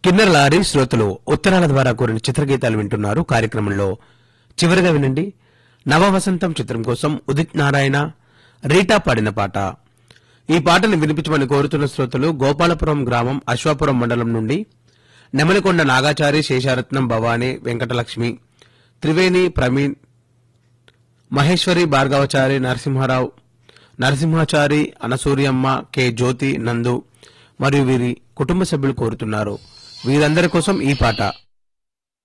కిన్నెర లారీ శ్రోతలు ఉత్తరాల ద్వారా కోరిన చిత్రగీతాలు వింటున్నారు కార్యక్రమంలో చివరిగా వినండి నవవసంతం చిత్రం కోసం ఉదిత్ నారాయణ రీటా పాడిన పాట ఈ పాటను వినిపించమని కోరుతున్న శ్రోతలు గోపాలపురం గ్రామం అశ్వాపురం మండలం నుండి నెమలికొండ నాగాచారి శేషారత్నం భవానీ వెంకటలక్ష్మి త్రివేణి ప్రవీణ్ మహేశ్వరి భార్గవచారి నరసింహారావు నరసింహాచారి అనసూయమ్మ కె జ్యోతి నందు మరియు వీరి కుటుంబ సభ్యులు కోరుతున్నారు వీరందరి కోసం ఈ పాట